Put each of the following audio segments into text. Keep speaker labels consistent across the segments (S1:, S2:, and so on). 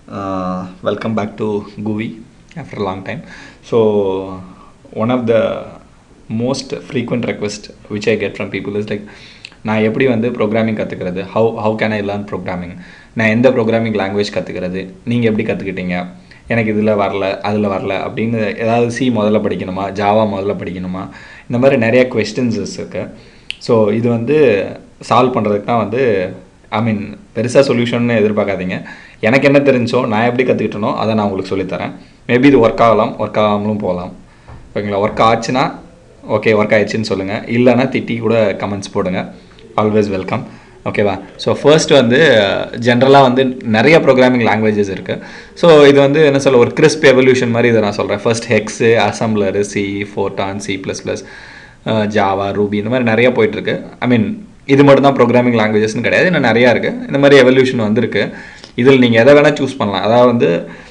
S1: Uh, welcome back to Gooey after a long time. So, one of the most frequent request which I get from people is like நான் எப்படி வந்து programming கற்றுக்கிறது how how can I learn programming நான் எந்த programming language கற்றுக்கிறது நீங்கள் எப்படி கற்றுக்கிட்டீங்க எனக்கு இதில் வரல அதில் வரல அப்படின்னு ஏதாவது சி முதல்ல படிக்கணுமா ஜாவா முதல்ல படிக்கணுமா இந்த மாதிரி நிறைய கொஸ்டின்ஸஸ் இருக்குது ஸோ இது வந்து சால்வ் பண்ணுறதுக்கு தான் வந்து ஐ மீன் பெருசாக சொல்யூஷன் எதிர்பார்க்காதீங்க எனக்கு என்ன தெரிஞ்சோ நான் எப்படி கற்றுக்கிட்டனோ அதை நான் உங்களுக்கு சொல்லித்தரேன் மேபி இது ஒர்க் ஆகலாம் ஒர்க் ஆகாமலும் போகலாம் ஓகேங்களா ஒர்க் ஆச்சுன்னா ஓகே ஒர்க் ஆயிடுச்சுன்னு சொல்லுங்கள் இல்லைன்னா திட்டி கூட கமெண்ட்ஸ் போடுங்க ஆல்வேஸ் வெல்கம் ஓகேவா ஸோ ஃபர்ஸ்ட் வந்து ஜென்ரலாக வந்து நிறைய ப்ரோக்ராமிங் லாங்குவேஜஸ் இருக்குது ஸோ இது வந்து என்ன சொல்ல ஒரு கிறிஸ்ப் எவல்யூஷன் மாதிரி இதை நான் சொல்கிறேன் first hex assembler C Fortran C plus plus Java Ruby இந்த மாதிரி நிறைய போயிட்டுருக்கு ஐ மீன் இது மட்டும் தான் ப்ரோக்ராமிங் லாங்குவேஜஸ்னு கிடையாது இன்னும் நிறையா இருக்குது இந்த மாதிரி எவல்யூஷன் வந்திருக்கு இதில் நீங்கள் எதை வேணால் சூஸ் பண்ணலாம் அதாவது வந்து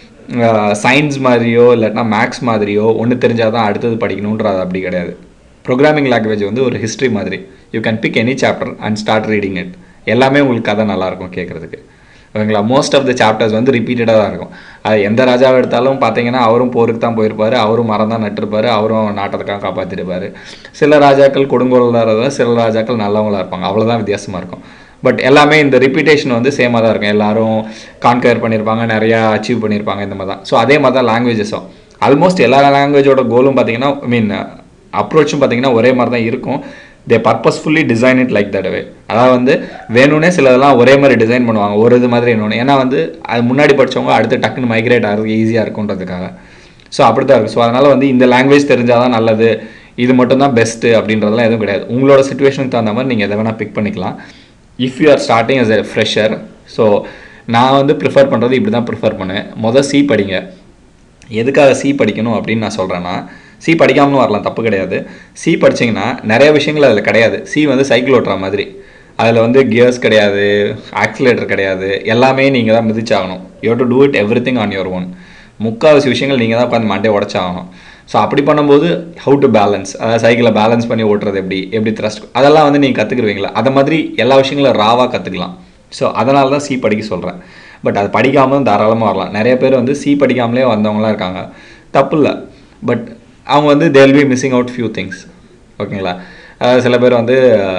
S1: சயின்ஸ் மாதிரியோ இல்லாட்டினா மேக்ஸ் மாதிரியோ ஒன்று தெரிஞ்சால் தான் அடுத்தது படிக்கணுன்றது அப்படி கிடையாது ப்ரோக்ராமிங் லாங்குவேஜ் வந்து ஒரு ஹிஸ்ட்ரி மாதிரி you can pick any chapter and start reading it எல்லாமே உங்களுக்கு கதை நல்லாயிருக்கும் கேட்குறதுக்கு ஓகேங்களா மோஸ்ட் ஆஃப் த சாப்டர்ஸ் வந்து ரிப்பீட்டடாக தான் இருக்கும் அது எந்த ராஜாவை எடுத்தாலும் பார்த்தீங்கன்னா அவரும் போருக்கு தான் போயிருப்பார் அவரும் மரம் தான் நட்டிருப்பார் அவரும் நாட்டத்துக்காக காப்பாற்றிருப்பார் சில ராஜாக்கள் கொடுங்கோலாக சில ராஜாக்கள் நல்லவங்களாக இருப்பாங்க அவ்வளோதான் வித்தியாசமாக இருக்கும் பட் எல்லாமே இந்த ரிப்பீட்டேஷன் வந்து சேமாக தான் இருக்கும் எல்லாரும் கான்கயர் பண்ணியிருப்பாங்க நிறையா அச்சீவ் பண்ணியிருப்பாங்க இந்த மாதிரி தான் ஸோ அதே மாதிரி தான் லாங்குவேஜஸும் ஆல்மோஸ்ட் எல்லா லாங்குவேஜோட கோலும் பார்த்தீங்கன்னா ஐ மீன் அப்ரோச்சும் பார்த்தீங்கன்னா ஒரே மாதிரி தான் இருக்கும் they purposefully design it like that way அதாவது வந்து வேணும்னே சிலதெல்லாம் ஒரே மாதிரி டிசைன் பண்ணுவாங்க ஒரு இது மாதிரி இன்னொன்று ஏன்னா வந்து அது முன்னாடி படித்தவங்க அடுத்து டக்குன்னு மைக்ரேட் ஆகிறதுக்கு ஈஸியாக இருக்குன்றதுக்காக ஸோ அப்படி தான் இருக்குது ஸோ அதனால் வந்து இந்த லாங்குவேஜ் தெரிஞ்சால் தான் நல்லது இது மட்டும் தான் பெஸ்ட்டு அப்படின்றதெல்லாம் எதுவும் கிடையாது உங்களோட சுச்சுவேஷனுக்கு தகுந்த மாதிரி நீங்கள் எதை வேணால் பிக் பண்ணிக்கலாம் if you are starting as a fresher so நான் வந்து ப்ரிஃபர் பண்ணுறது இப்படி தான் ப்ரிஃபர் பண்ணுவேன் மொதல் சி படிங்க எதுக்காக சி படிக்கணும் அப்படின்னு நான் சொல்கிறேன்னா சி படிக்காமலும் வரலாம் தப்பு கிடையாது சி படிச்சிங்கன்னா நிறைய விஷயங்கள் அதில் கிடையாது சி வந்து சைக்கிள் ஓட்டுற மாதிரி அதில் வந்து கியர்ஸ் கிடையாது ஆக்சிலேட்டர் கிடையாது எல்லாமே நீங்கள் தான் மிதிச்சாகணும் you to do it everything on your own முக்கால்வாசி விஷயங்கள் நீங்கள் தான் உட்காந்து மண்டே உடச்சாகணும் ஸோ அப்படி பண்ணும்போது ஹவு டு பேலன்ஸ் அதாவது சைக்கிளை பேலன்ஸ் பண்ணி ஓட்டுறது எப்படி எப்படி த்ரஸ்ட் அதெல்லாம் வந்து நீங்கள் கற்றுக்குருவீங்களா அதை மாதிரி எல்லா விஷயங்களும் ராவாக கற்றுக்கலாம் ஸோ அதனால தான் சி படிக்க சொல்கிறேன் பட் அது படிக்காமலும் தாராளமாக வரலாம் நிறைய பேர் வந்து சி படிக்காமலே வந்தவங்களாம் இருக்காங்க தப்பு இல்லை பட் அவங்க வந்து they'll be missing out few things ஓகேங்களா அதாவது சில பேர் வந்து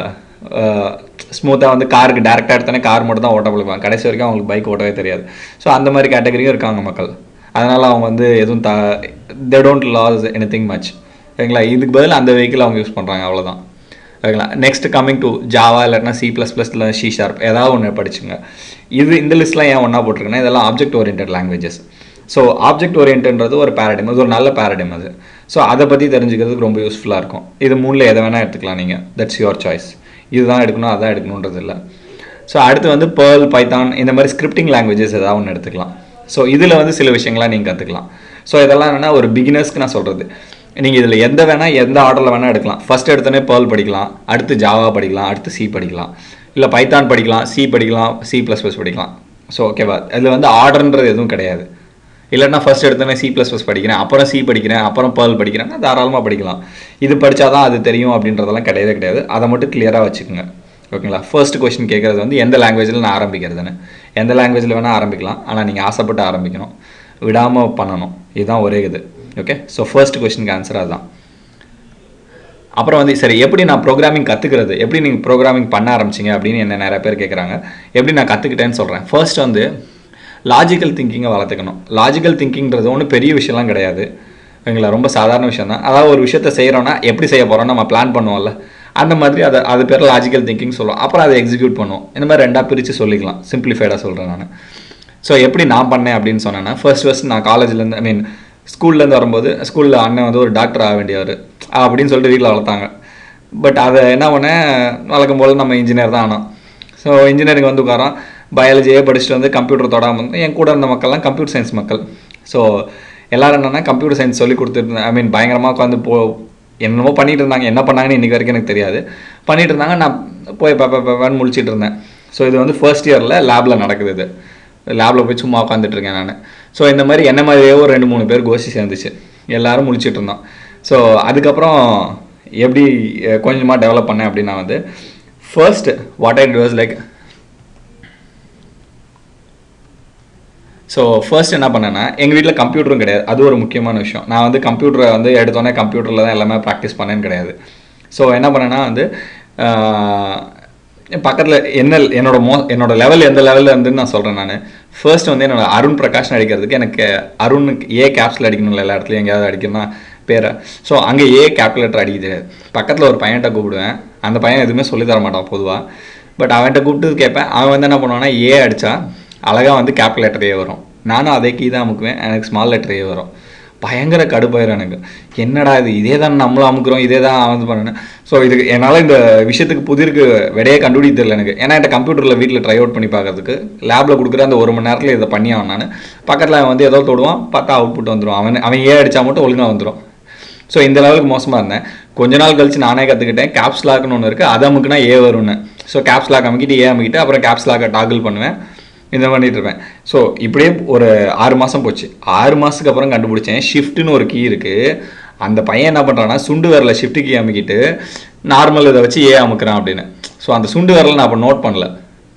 S1: ஸ்மூத்தாக வந்து காருக்கு டேரெக்டாக எடுத்தோன்னே கார் மட்டும் தான் ஓட்ட பிடிப்பாங்க கடைசி வரைக்கும் அவங்களுக்கு பைக் ஓட்டவே தெரியாது ஸோ அந்த மாதிரி கேட்டகரியும் இருக்காங்க மக்கள் அதனால் அவங்க வந்து எதுவும் the they don't lose anything much ஓகேங்களா இதுக்கு பதில் அந்த வெஹிக்கிள் அவங்க யூஸ் பண்ணுறாங்க அவ்வளோதான் ஓகேங்களா நெக்ஸ்ட் கம்மிங் டு ஜாவா இல்லைனா சி ப்ளஸ் ப்ளஸ் இல்லை ஷி ஷார்ப் ஏதாவது ஒன்று படிச்சுங்க இது இந்த லிஸ்ட்லாம் ஏன் ஒன்றா போட்டிருக்கேன்னா இதெல்லாம் object oriented languages so object ஓரியன்ட்ன்றது ஒரு பேரடைம் அது ஒரு நல்ல பேரடைம் அது ஸோ அதை பற்றி தெரிஞ்சுக்கிறதுக்கு ரொம்ப யூஸ்ஃபுல்லாக இருக்கும் இது மூணில் எதை வேணால் எடுத்துக்கலாம் நீங்கள் தட்ஸ் யுவர் சாய்ஸ் இதுதான் எடுக்கணும் அதான் எடுக்கணுன்றது இல்லை ஸோ அடுத்து வந்து பேர்ல் பைத்தான் இந்த மாதிரி ஸ்கிரிப்டிங் லாங்குவேஜஸ் ஏதாவது ஒன்று எடுத்துக்கலாம் ஸோ இதில் வந்து சில விஷயங்கள்லாம் நீங்கள் கற்றுக்கலாம் ஸோ இதெல்லாம் என்னென்னா ஒரு பிகினர்ஸ்க்கு நான் சொல்கிறது நீங்கள் இதில் எந்த வேணால் எந்த ஆர்டரில் வேணால் எடுக்கலாம் ஃபஸ்ட் எடுத்தோடனே பேர்ல் படிக்கலாம் அடுத்து ஜாவா படிக்கலாம் அடுத்து சி படிக்கலாம் இல்லை பைத்தான் படிக்கலாம் சி படிக்கலாம் சி ப்ளஸ் ப்ளஸ் படிக்கலாம் ஸோ ஓகேவா அதில் வந்து ஆர்டர்ன்றது எதுவும் கிடையாது இல்லைன்னா ஃபஸ்ட் எடுத்தோடனே சி ப்ளஸ் ப்ளஸ் படிக்கிறேன் அப்புறம் சி படிக்கிறேன் அப்புறம் பேர்ல் படிக்கிறேன்னா தாராளமாக படிக்கலாம் இது படித்தா தான் அது தெரியும் அப்படின்றதெல்லாம் கிடையவே கிடையாது அதை மட்டும் கிளியராக வச்சுக்கோங்க ஓகேங்களா ஃபர்ஸ்ட் கொஸ்டின் கேட்குறது வந்து எந்த லாங்குவேஜில் நான் ஆரம்பிக்கிறதுன்னு எந்த லாங்குவேஜில் வேணால் ஆரம்பிக்கலாம் ஆனால் நீங்கள் ஆசைப்பட்டு ஆரம்பிக்கணும் விடாமல் பண்ணணும் இதுதான் ஒரே இது ஓகே ஸோ ஃபர்ஸ்ட் கொஸ்டினுக்கு ஆன்சர் அதுதான் அப்புறம் வந்து சரி எப்படி நான் ப்ரோக்ராமிங் கற்றுக்கிறது எப்படி நீங்கள் ப்ரோக்ராமிங் பண்ண ஆரம்பிச்சிங்க அப்படின்னு என்ன நிறைய பேர் கேட்குறாங்க எப்படி நான் கற்றுக்கிட்டேன்னு சொல்கிறேன் ஃபர்ஸ்ட் வந்து லாஜிக்கல் திங்கிங்கை வளர்த்துக்கணும் லாஜிக்கல் திங்கிங்கிறது ஒன்றும் பெரிய விஷயம்லாம் கிடையாது ஓகேங்களா ரொம்ப சாதாரண விஷயம் தான் அதாவது ஒரு விஷயத்த செய்கிறோன்னா எப்படி செய்ய போகிறோம் நம்ம பிளான் பண்ணுவோம்ல அந்த மாதிரி அதை அது பேர் லாஜிக்கல் திங்கிங் சொல்லுவோம் அப்புறம் அதை எக்ஸிக்யூட் பண்ணுவோம் இந்த மாதிரி ரெண்டாக பிரித்து சொல்லிக்கலாம் சிம்பிளிஃபைடாக சொல்கிறேன் நான் ஸோ எப்படி நான் பண்ணேன் அப்படின்னு சொன்னேன்னா ஃபர்ஸ்ட் ஃபர்ஸ்ட் நான் காலேஜ்லேருந்து ஐ மீன் ஸ்கூல்லேருந்து வரும்போது ஸ்கூலில் அண்ணன் வந்து ஒரு டாக்டர் ஆக வேண்டியவர் அப்படின்னு சொல்லிட்டு வீட்டில் வளர்த்தாங்க பட் அதை என்ன பண்ணேன் வழக்கம் போல் நம்ம இன்ஜினியர் தான் ஆனோம் ஸோ இன்ஜினியரிங் வந்து உட்காரோம் பயாலஜியே படிச்சுட்டு வந்து கம்ப்யூட்டர் தொடாமல் வந்து என் கூட இருந்த மக்கள்லாம் கம்ப்யூட்டர் சயின்ஸ் மக்கள் ஸோ எல்லோரும் என்னென்னா கம்ப்யூட்டர் சயின்ஸ் சொல்லி கொடுத்துட்டு ஐ மீன் பயங்கரமாக உட்காந்து போ என்னமோ பண்ணிகிட்டு இருந்தாங்க என்ன பண்ணாங்கன்னு இன்றைக்கி வரைக்கும் எனக்கு தெரியாது பண்ணிகிட்டு இருந்தாங்க நான் போய் பேப்பேன்னு முழிச்சிட்டு இருந்தேன் ஸோ இது வந்து ஃபர்ஸ்ட் இயரில் லேபில் நடக்குது இது லேபில் போய் சும்மா உட்காந்துட்டு இருக்கேன் நான் ஸோ இந்த மாதிரி என்ன மாதிரியே ஒரு ரெண்டு மூணு பேர் கோஷ்டி சேர்ந்துச்சு எல்லோரும் முழிச்சிட்டு இருந்தோம் ஸோ அதுக்கப்புறம் எப்படி கொஞ்சமாக டெவலப் பண்ணேன் அப்படின்னா வந்து first what I was like so first என்ன பண்ணேன்னா எங்கள் வீட்டில் கம்ப்யூட்டரும் கிடையாது அது ஒரு முக்கியமான விஷயம் நான் வந்து கம்ப்யூட்டரை வந்து எடுத்தோன்னே கம்ப்யூட்டரில் தான் எல்லாமே ப்ராக்டிஸ் பண்ணேன்னு கிடையாது ஸோ என்ன பண்ணேன்னா வந்து பக்கத்தில் என்ன என்னோட மோ என்னோட லெவல் எந்த லெவலில் இருந்துன்னு நான் சொல்கிறேன் நான் ஃபர்ஸ்ட் வந்து என்னோட அருண் பிரகாஷ் அடிக்கிறதுக்கு எனக்கு அருணுக்கு ஏ கேப்ஸில் அடிக்கணும்ல எல்லா இடத்துலையும் எங்கேயாவது அடிக்கணும்னா பேரை ஸோ அங்கே ஏ கேப்குலேட்டர் அடிக்க தெரியாது பக்கத்தில் ஒரு பையன்கிட்ட கூப்பிடுவேன் அந்த பையன் எதுவுமே சொல்லி தர மாட்டான் பொதுவாக பட் அவன்கிட்ட கூப்பிட்டு கேட்பேன் அவன் வந்து என்ன பண்ணுவான்னா ஏ அடித்தா அழகாக வந்து கேப்குலேட்டரே வரும் நானும் அதே கீ தான் அமுக்குவேன் எனக்கு ஸ்மால் லெட்டரே வரும் பயங்கர கடுப்பாயிரும் எனக்கு என்னடா இது இதே தான் நம்மளும் அமுக்குறோம் இதே தான் வந்து பண்ணேன் ஸோ இதுக்கு என்னால் இந்த விஷயத்துக்கு புதிருக்கு விடையே கண்டுபிடிக்க தெரியல எனக்கு ஏன்னா என்கிட்ட கம்ப்யூட்டரில் வீட்டில் ட்ரை அவுட் பண்ணி பார்க்கறதுக்கு லேபில் கொடுக்குற அந்த ஒரு மணி நேரத்தில் இதை பண்ணி ஆகும் நான் பக்கத்தில் அவன் வந்து ஏதோ தொடுவான் பார்த்தா அவுட்புட் வந்துடும் அவன் அவன் ஏ அடித்தா மட்டும் ஒழுங்காக வந்துடும் ஸோ இந்த லெவலுக்கு மோசமாக இருந்தேன் கொஞ்ச நாள் கழிச்சு நானே கற்றுக்கிட்டேன் கேப்ஸ் லாக்னு ஒன்று இருக்குது அதை அமுக்குனா ஏ வரும்னு ஸோ கேப்ஸ் லாக் அமுக்கிட்டு ஏ அமுக்கிட்டு அப்புறம் கேப்ஸ் லாக்கை டாக்கிள் பண்ணுவேன் இந்த பண்ணிட்டு இருப்பேன் ஸோ இப்படியே ஒரு ஆறு மாதம் போச்சு ஆறு மாதத்துக்கு அப்புறம் கண்டுபிடிச்சேன் ஷிஃப்ட்னு ஒரு கீ இருக்குது அந்த பையன் என்ன பண்ணுறான்னா சுண்டு வரல ஷிஃப்ட் கீ அமுக்கிட்டு நார்மல் இதை வச்சு ஏ அமுக்குறான் அப்படின்னு ஸோ அந்த சுண்டு வரல நான் அப்போ நோட் பண்ணல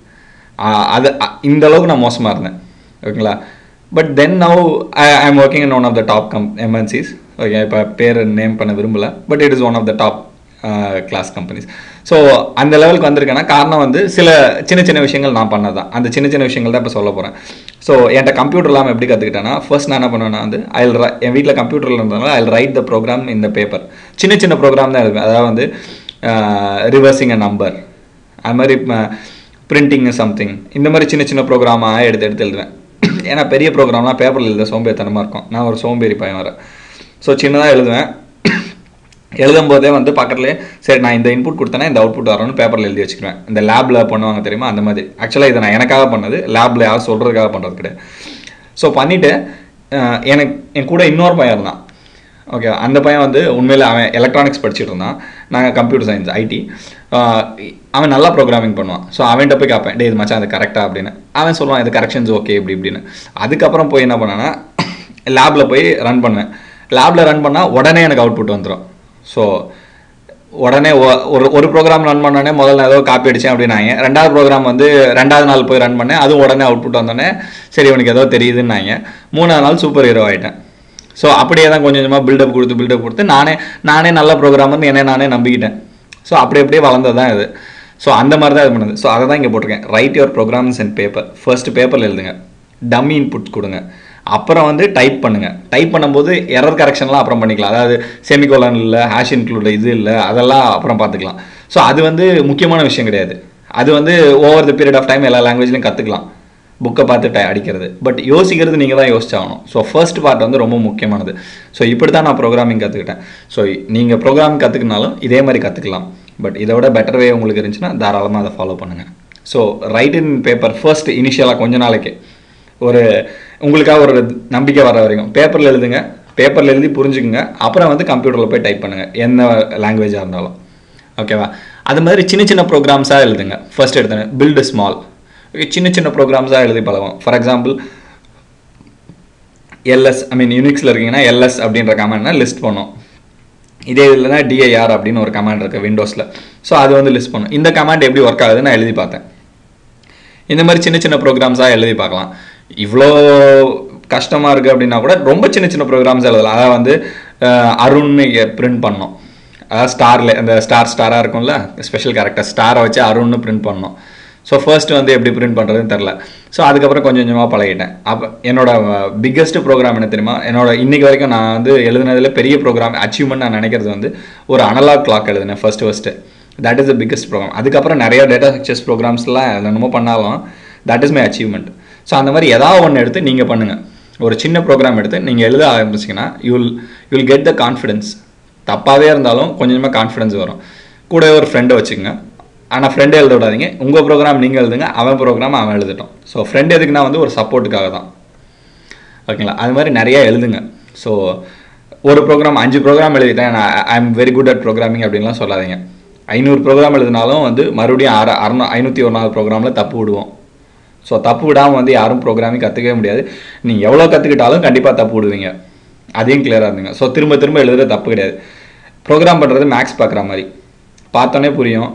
S1: அது இந்த அளவுக்கு நான் மோசமாக இருந்தேன் ஓகேங்களா but then now I I'm working in one of the top கம் எம்என்சிஸ் ஓகே இப்போ பேர் நேம் பண்ண விரும்பல but it is one of the top class companies so அந்த லெவலுக்கு வந்திருக்கேன்னா காரணம் வந்து சில சின்ன சின்ன விஷயங்கள் நான் பண்ணது தான் அந்த சின்ன சின்ன விஷயங்கள் தான் இப்போ சொல்ல போகிறேன் ஸோ என்கிட்ட கம்ப்யூட்டர் இல்லாமல் எப்படி கற்றுக்கிட்டேன்னா ஃபர்ஸ்ட் நான் என்ன பண்ணுவேன்னா வந்து ஐ என் வீட்டில் கம்ப்யூட்டரில் இருந்ததுனால ஐ ரைட் த ப்ரோக்ராம் இந்த பேப்பர் சின்ன சின்ன ப்ரோக்ராம் தான் எழுதுவேன் அதாவது வந்து ரிவர்சிங் அ நம்பர் அது மாதிரி பிரிண்டிங் சம்திங் இந்த மாதிரி சின்ன சின்ன ப்ரோக்ராமாக எடுத்து எடுத்து எழுதுவேன் ஏன்னா பெரிய ப்ரோக்ராம்லாம் பேப்பரில் எழுத சோம்பேறித்தனமாக இருக்கும் நான் ஒரு சோம்பேறி பையன் வரேன் ஸோ சின்னதாக எழுதுவேன் எழுதும் போதே வந்து பக்கத்துலேயே சரி நான் இந்த இன்புட் கொடுத்தேன்னா இந்த அவுட்புட் வரணும்னு பேப்பரில் எழுதி வச்சுக்குவேன் இந்த லேபில் பண்ணுவாங்க தெரியுமா அந்த மாதிரி ஆக்சுவலாக இதை நான் எனக்காக பண்ணது லேபில் யாரும் சொல்கிறதுக்காக பண்ணுறது கிடையாது ஸோ பண்ணிவிட்டு எனக்கு என் கூட இன்னொரு பையன் இருந்தான் ஓகே அந்த பையன் வந்து உண்மையில் அவன் எலக்ட்ரானிக்ஸ் படிச்சுட்டு இருந்தான் நாங்கள் கம்ப்யூட்டர் சயின்ஸ் ஐடி அவன் நல்லா ப்ரோக்ராமிங் பண்ணுவான் ஸோ அவன்கிட்ட போய் கேட்பேன் டே இது மச்சான் அது கரெக்டாக அப்படின்னு அவன் சொல்லுவான் இது கரெக்ஷன்ஸ் ஓகே இப்படி இப்படின்னு அதுக்கப்புறம் போய் என்ன பண்ணேன்னா லேபில் போய் ரன் பண்ணுவேன் லேபில் ரன் பண்ணால் உடனே எனக்கு அவுட்புட் வந்துடும் ஸோ உடனே ஒரு ஒரு ப்ரோக்ராம் ரன் பண்ணோடனே முதல்ல ஏதோ காப்பி அடித்தேன் அப்படின்னாங்க ரெண்டாவது ப்ரோக்ராம் வந்து ரெண்டாவது நாள் போய் ரன் பண்ணேன் அதுவும் உடனே அவுட்புட் வந்தோடனே சரி உனக்கு ஏதோ தெரியுதுன்னாங்க மூணாவது நாள் சூப்பர் ஹீரோ ஆகிட்டேன் ஸோ அப்படியே தான் கொஞ்சம் கொஞ்சமாக பில்டப் கொடுத்து பில்டப் கொடுத்து நானே நானே நல்ல ப்ரோக்ராமர்னு என்னை நானே நம்பிக்கிட்டேன் ஸோ அப்படி அப்படியே வளர்ந்தது தான் இது ஸோ அந்த மாதிரி தான் இது பண்ணுது ஸோ அதை தான் இங்கே போட்டிருக்கேன் write your programs and paper first பேப்பரில் எழுதுங்க டம்மி இன்புட் கொடுங்க அப்புறம் வந்து டைப் பண்ணுங்கள் டைப் பண்ணும்போது எரர் கரெக்ஷன்லாம் அப்புறம் பண்ணிக்கலாம் அதாவது செமிகோலன் இல்லை ஹேஷ் இன்க்ளூட் இது இல்லை அதெல்லாம் அப்புறம் பார்த்துக்கலாம் ஸோ அது வந்து முக்கியமான விஷயம் கிடையாது அது வந்து over the period of time எல்லா லாங்குவேஜ்லையும் கற்றுக்கலாம் புக்கை பார்த்து டை அடிக்கிறது பட் யோசிக்கிறது நீங்கள் தான் யோசிச்சாகணும் ஸோ ஃபர்ஸ்ட் பார்ட் வந்து ரொம்ப முக்கியமானது ஸோ இப்படி தான் நான் ப்ரோக்ராமிங் கற்றுக்கிட்டேன் ஸோ நீங்கள் ப்ரோக்ராமிங் கற்றுக்கினாலும் இதே மாதிரி கற்றுக்கலாம் பட் இதை விட பெட்டர் வே உங்களுக்கு இருந்துச்சுன்னா தாராளமாக அதை ஃபாலோ பண்ணுங்கள் so write in paper first இனிஷியலாக கொஞ்ச நாளைக்கு ஒரு உங்களுக்காக ஒரு நம்பிக்கை வர வரைக்கும் பேப்பரில் எழுதுங்க பேப்பரில் எழுதி புரிஞ்சுக்குங்க அப்புறம் வந்து கம்ப்யூட்டரில் போய் டைப் பண்ணுங்கள் என்ன லாங்குவேஜாக இருந்தாலும் ஓகேவா அது மாதிரி சின்ன சின்ன ப்ரோக்ராம்ஸாக எழுதுங்க ஃபர்ஸ்ட் எடுத்தேன் பில்டு ஸ்மால் சின்ன சின்ன ப்ரோக்ராம்ஸாக எழுதி பழகும் for example LS I mean யூனிக்ஸில் இருக்கீங்கன்னா எல்எஸ் அப்படின்ற கமெண்ட்னா லிஸ்ட் பண்ணும் இதே இதில் தான் டிஐஆர் அப்படின்னு ஒரு கமாண்ட் இருக்குது விண்டோஸில் ஸோ அது வந்து லிஸ்ட் பண்ணும் இந்த கமாண்ட் எப்படி ஒர்க் ஆகுதுன்னு நான் எழுதி பார்த்தேன் இந்த மாதிரி சின்ன சின்ன ப்ரோக்ராம்ஸாக எழுதி பார்க்கலாம் இவ்வளோ கஷ்டமாக இருக்குது அப்படின்னா கூட ரொம்ப சின்ன சின்ன ப்ரோக்ராம்ஸ் எழுதலாம் அதாவது வந்து அருண்னு பிரிண்ட் பண்ணோம் அதாவது ஸ்டாரில் அந்த ஸ்டார் ஸ்டாராக இருக்கும்ல ஸ்பெஷல் கேரக்டர் ஸ்டாரை வச்சு அருண்னு பிரிண்ட் பண்ணோம் ஸோ ஃபர்ஸ்ட் வந்து எப்படி பிரிண்ட் பண்ணுறதுன்னு தெரில ஸோ அதுக்கப்புறம் கொஞ்சம் கொஞ்சமாக பழகிட்டேன் அப்போ என்னோட பிக்கஸ்ட் ப்ரோக்ராம் என்ன தெரியுமா என்னோட இன்னைக்கு வரைக்கும் நான் வந்து எழுதுனதில் பெரிய ப்ரோக்ராம் அச்சீவ்மெண்ட் நான் நினைக்கிறது வந்து ஒரு அனலாக் கிளாக் எழுதினேன் first first that is the biggest program அதுக்கப்புறம் நிறைய டேட்டா ஸ்ட்ரக்சர்ஸ் ப்ரோக்ராம்ஸ்லாம் என்னமோ பண்ணாலும் that is my achievement so அந்த மாதிரி ஏதாவது ஒன்று எடுத்து நீங்கள் பண்ணுங்கள் ஒரு சின்ன ப்ரோக்ராம் எடுத்து நீங்கள் எழுத ஆரம்பிச்சிங்கன்னா you'll you'll get the confidence தப்பாகவே இருந்தாலும் கொஞ்சமாக கான்ஃபிடன்ஸ் வரும் கூட ஒரு ஃப்ரெண்டை வச்சுக்கோங்க ஆனால் ஃப்ரெண்டை எழுத விடாதீங்க உங்கள் ப்ரோக்ராம் நீங்கள் எழுதுங்க அவன் ப்ரோக்ராம் அவன் எழுதட்டும் ஸோ ஃப்ரெண்ட் எதுக்குன்னா வந்து ஒரு சப்போர்ட்டுக்காக தான் ஓகேங்களா அது மாதிரி நிறையா எழுதுங்க ஸோ ஒரு ப்ரோக்ராம் அஞ்சு ப்ரோக்ராம் எழுதிட்டேன் நான் I am very good at programming அப்படின்லாம் சொல்லாதீங்க ஐநூறு ப்ரோக்ராம் எழுதினாலும் வந்து மறுபடியும் அற அறுநூ ஐநூற்றி ஒன்றாவது ப்ரோக்ராமில் தப்பு விடுவோம் ஸோ தப்பு விடாமல் வந்து யாரும் ப்ரோக்ராமிங் கற்றுக்கவே முடியாது நீங்கள் எவ்வளோ கற்றுக்கிட்டாலும் கண்டிப்பாக தப்பு விடுவீங்க அதையும் கிளியராக இருந்துங்க ஸோ திரும்ப திரும்ப எழுதுறது தப்பு கிடையாது ப்ரோக்ராம் பண்ணுறது மேக்ஸ் பார்க்குற மாதிரி பார்த்தோன்னே புரியும்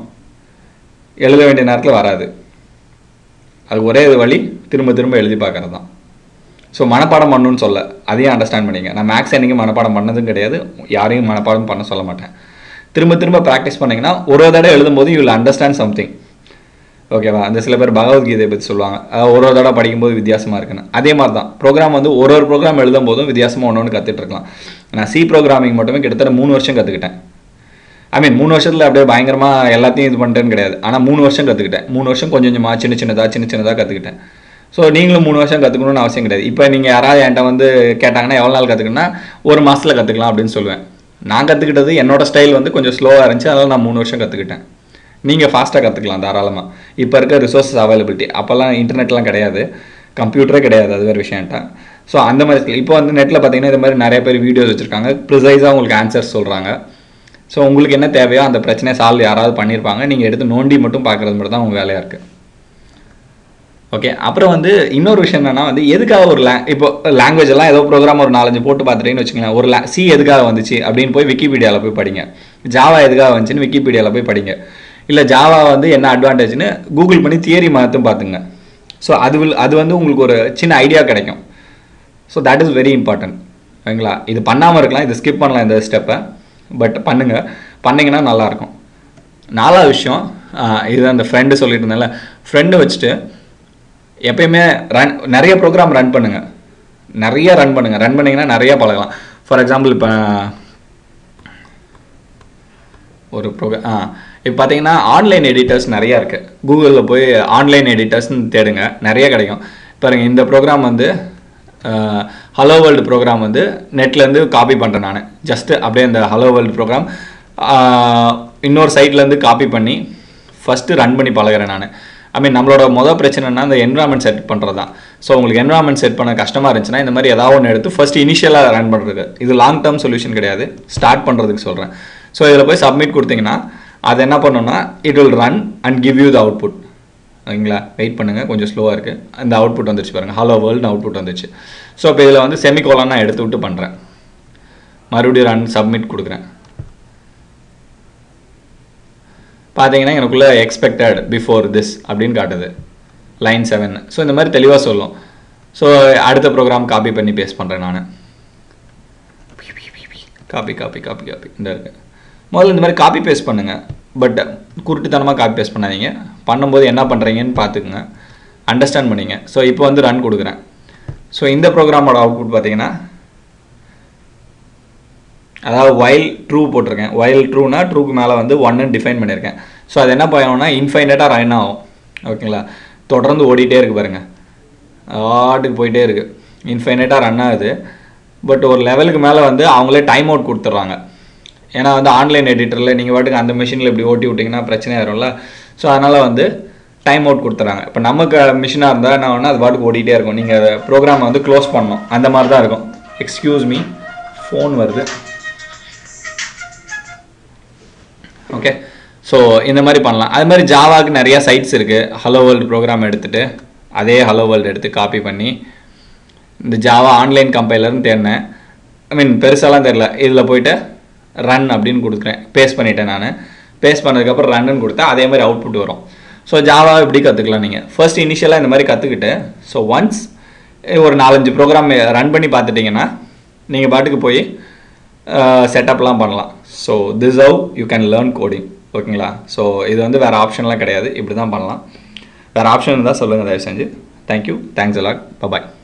S1: எழுத வேண்டிய நேரத்தில் வராது அது ஒரே வழி திரும்ப திரும்ப எழுதி பார்க்கறது தான் ஸோ மனப்பாடம் பண்ணணும்னு சொல்ல அதையும் அண்டர்ஸ்டாண்ட் பண்ணிங்க நான் மேக்ஸ் என்றைக்கும் மனப்பாடம் பண்ணதும் கிடையாது யாரையும் மனப்பாடம் பண்ண சொல்ல மாட்டேன் திரும்ப திரும்ப ப்ராக்டிஸ் பண்ணிங்கன்னா ஒரு ஒரு தடவை எழுதும்போது யூ வில் அண்டர்ஸ்டாண்ட் சம்திங் ஓகேவா அந்த சில பேர் பகவத்கீதை பற்றி சொல்லுவாங்க அதாவது ஒரு ஒரு தடவை படிக்கும்போது வித்தியாசமாக இருக்குன்னு அதே மாதிரி தான் ப்ரோக்ராம் வந்து ஒரு ஒரு ப்ரோக்ராம் எழுதும் போதும் வித்தியாசமாக ஒன்று ஒன்று கற்றுட்டு இருக்கலாம் நான் சி ப்ரோக்ராமிங் மட்டுமே கிட்டத்தட்ட மூணு வருஷம் கற்றுக்கிட்டேன் ஐ மீன் மூணு வருஷத்தில் அப்படியே பயங்கரமாக எல்லாத்தையும் இது பண்ணிட்டேன்னு கிடையாது ஆனால் மூணு வருஷம் கற்றுக்கிட்டேன் மூணு வருஷம் கொஞ்சம் கொஞ்சமாக சின்ன சின்னதாக சின்ன சின்னதாக கற்றுக்கிட்டேன் ஸோ நீங்களும் மூணு வருஷம் கற்றுக்கணும்னு அவசியம் கிடையாது இப்போ நீங்கள் யாராவது என்கிட்ட வந்து கேட்டாங்கன்னா எவ்வளோ நாள் கற்றுக்கணும்னா ஒரு மாதத்தில் கற்றுக்கலாம் அப்படின்னு சொல்லுவேன் நான் கற்றுக்கிட்டது என்னோட ஸ்டைல் வந்து கொஞ்சம் ஸ்லோவாக இருந்துச்சு அதனால் நான் மூணு வருஷம் கற்றுக்கிட்டேன் நீங்கள் ஃபாஸ்ட்டாக கற்றுக்கலாம் தாராளமாக இப்போ இருக்க ரிசோர்ஸஸ் அவைலபிலிட்டி அப்போல்லாம் இன்டர்நெட்லாம் கிடையாது கம்ப்யூட்டரே கிடையாது அது வேறு விஷயம்ட்டா ஸோ அந்த மாதிரி இப்போ வந்து நெட்டில் பார்த்தீங்கன்னா இது மாதிரி நிறைய பேர் வீடியோஸ் வச்சுருக்காங்க ப்ரிசைஸாக உங்களுக்கு ஆன்சர்ஸ் சொல்கிறாங்க ஸோ உங்களுக்கு என்ன தேவையோ அந்த பிரச்சனையை சால்வ் யாராவது பண்ணியிருப்பாங்க நீங்கள் எடுத்து நோண்டி மட்டும் பார்க்குறது மட்டும் தான் உங்கள் வேலையாக இருக்குது ஓகே அப்புறம் வந்து இன்னொரு விஷயம் என்னன்னா வந்து எதுக்காக ஒரு லே இப்போ லாங்குவேஜ் எல்லாம் ஏதோ ப்ரோக்ராம் ஒரு நாலஞ்சு போட்டு பார்த்துட்டீங்கன்னு வச்சுக்கோங்களேன் ஒரு லே சி எதுக்காக வந்துச்சு அப்படின்னு போய் விக்கிபீடியாவில் போய் படிங்க ஜாவா எதுக்காக வந்துச்சுன்னு விக்கிபீடியாவில் போய் படிங்க இல்லை ஜாவா வந்து என்ன அட்வான்டேஜ்னு கூகுள் பண்ணி தியரி மாற்றும் பார்த்துங்க ஸோ அது வில் அது வந்து உங்களுக்கு ஒரு சின்ன ஐடியா கிடைக்கும் so that is very important ஓகேங்களா இது பண்ணாமல் இருக்கலாம் இது ஸ்கிப் பண்ணலாம் இந்த ஸ்டெப்பை பட் பண்ணுங்க பண்ணிங்கன்னா நல்லாயிருக்கும் நாலாவது விஷயம் ஆஹ் இது அந்த ஃப்ரெண்டு சொல்லிட்டு இருந்தேன்ல ஃப்ரெண்டு வச்சுட்டு எப்பயுமே ரன் நிறைய ப்ரோக்ராம் ரன் பண்ணுங்க நிறைய ரன் பண்ணுங்க ரன் பண்ணீங்கன்னா நிறைய பழகலாம் ஃபார் எக்ஸாம்பிள் இப்போ ஒரு ப்ரோக்ராம் ஆ இப்போ பார்த்தீங்கன்னா ஆன்லைன் எடிட்டர்ஸ் நிறையா இருக்குது கூகுளில் போய் ஆன்லைன் எடிட்டர்ஸ்னு தேடுங்க நிறைய கிடைக்கும் பாருங்க இந்த ப்ரோக்ராம் வந்து ஹலோ வேர்ல்டு ப்ரோக்ராம் வந்து நெட்லேருந்து காப்பி பண்ணுறேன் நான் ஜஸ்ட்டு அப்படியே இந்த ஹலோ வேர்ல்டு ப்ரோக்ராம் இன்னொரு சைட்லேருந்து காப்பி பண்ணி ஃபஸ்ட்டு ரன் பண்ணி பழகுறேன் நான் ஐ மீன் நம்மளோட மொதல் பிரச்சனைனா இந்த என்வரான்மெண்ட் செட் பண்ணுறது தான் ஸோ உங்களுக்கு என்வரான்மெண்ட் செட் பண்ண கஷ்டமாக இருந்துச்சுன்னா இந்த மாதிரி ஏதாவது ஒன்று எடுத்து ஃபர்ஸ்ட் இனிஷியலாக ரன் பண்ணுறது இது லாங் டேர்ம் சொல்யூஷன் கிடையாது ஸ்டார்ட் பண்ணுறதுக்கு சொல்கிறேன் ஸோ இதில் போய் சப்மிட் கொடுத்தீங்கன்னா அது என்ன பண்ணுன்னா it will run and give you the output ஓகேங்களா வெயிட் பண்ணுங்கள் கொஞ்சம் ஸ்லோவாக இருக்குது அந்த அவுட்புட் வந்துருச்சு பாருங்கள் ஹலோ வேர்ல்டு அவுட்புட் வந்துச்சு ஸோ இப்போ இதில் வந்து செமிகோலான் நான் எடுத்து விட்டு பண்ணுறேன் மறுபடியும் ரன் சப்மிட் கொடுக்குறேன் பார்த்தீங்கன்னா எனக்குள்ள எக்ஸ்பெக்டட் பிஃபோர் திஸ் அப்படின்னு காட்டுது லைன் செவன் ஸோ இந்த மாதிரி தெளிவாக சொல்லும் ஸோ அடுத்த ப்ரோக்ராம் காப்பி பண்ணி பேஸ்ட் பண்ணுறேன் நான் காப்பி காப்பி காப்பி காப்பி இந்த இருக்கு முதல்ல இந்த மாதிரி காப்பி பேஸ்ட் பண்ணுங்கள் பட் குருட்டுத்தனமாக காப்பி பேஸ்ட் பண்ணாதீங்க பண்ணும்போது என்ன பண்ணுறீங்கன்னு பார்த்துக்குங்க அண்டர்ஸ்டாண்ட் பண்ணிங்க ஸோ இப்போ வந்து ரன் கொடுக்குறேன் ஸோ இந்த ப்ரோக்ராமோட அவுட்புட் பார்த்தீங்கன்னா அதாவது வைல் ட்ரூ போட்டிருக்கேன் வைல் ட்ரூனா ட்ரூக்கு மேலே வந்து ஒன்னு டிஃபைன் பண்ணியிருக்கேன் ஸோ அது என்ன பண்ணணும்னா இன்ஃபைனட்டாக ரன் ஆகும் ஓகேங்களா தொடர்ந்து ஓடிட்டே இருக்கு பாருங்க ஆட்டுக்கு போயிட்டே இருக்கு இன்ஃபைனட்டாக ரன் ஆகுது பட் ஒரு லெவலுக்கு மேலே வந்து அவங்களே டைம் அவுட் கொடுத்துட்றாங்க ஏன்னா வந்து ஆன்லைன் எடிட்டரில் நீங்கள் பாட்டுக்கு அந்த மிஷினில் இப்படி ஓட்டி விட்டிங்கன்னா பிரச்சனை ஆயிரும்ல ஸோ அதனால் வந்து டைம் அவுட் கொடுத்துறாங்க இப்போ நமக்கு மிஷினாக இருந்தால் என்ன ஒன்று அது பாட்டுக்கு ஓடிட்டே இருக்கும் நீங்கள் ப்ரோக்ராமை வந்து க்ளோஸ் பண்ணணும் அந்த மாதிரி தான் இருக்கும் எக்ஸ்கியூஸ் மீ ஃபோன் வருது ஓகே ஸோ இந்த மாதிரி பண்ணலாம் அது மாதிரி ஜாவாக்கு நிறைய சைட்ஸ் இருக்குது ஹலோ வேர்ல்டு ப்ரோக்ராம் எடுத்துகிட்டு அதே ஹலோ வேர்ல்டு எடுத்து காப்பி பண்ணி இந்த ஜாவா ஆன்லைன் கம்பைலர்னு தேடினேன் ஐ மீன் பெருசாலாம் தெரில இதில் போயிட்டு ரன் அப்படின்னு கொடுக்குறேன் பேஸ்ட் பண்ணிட்டேன் நான் பேஸ்ட் பண்ணதுக்கப்புறம் ரன்னு கொடுத்தா அதே மாதிரி அவுட்புட் வரும் ஸோ ஜாவா இப்படி கற்றுக்கலாம் நீங்கள் ஃபர்ஸ்ட் இனிஷியலாக இந்த மாதிரி கற்றுக்கிட்டு ஸோ ஒன்ஸ் ஒரு நாலஞ்சு ப்ரோக்ராம் ரன் பண்ணி பார்த்துட்டிங்கன்னா நீங்கள் பாட்டுக்கு போய் செட்டப்லாம் பண்ணலாம் so this how you can learn coding ஓகேங்களா ஸோ இது வந்து வேறு ஆப்ஷன்லாம் கிடையாது இப்படி தான் பண்ணலாம் வேறு ஆப்ஷன் இருந்தால் சொல்லுங்கள் தயவு செஞ்சு தேங்க்யூ தேங்க்ஸ் அலாட் பாய்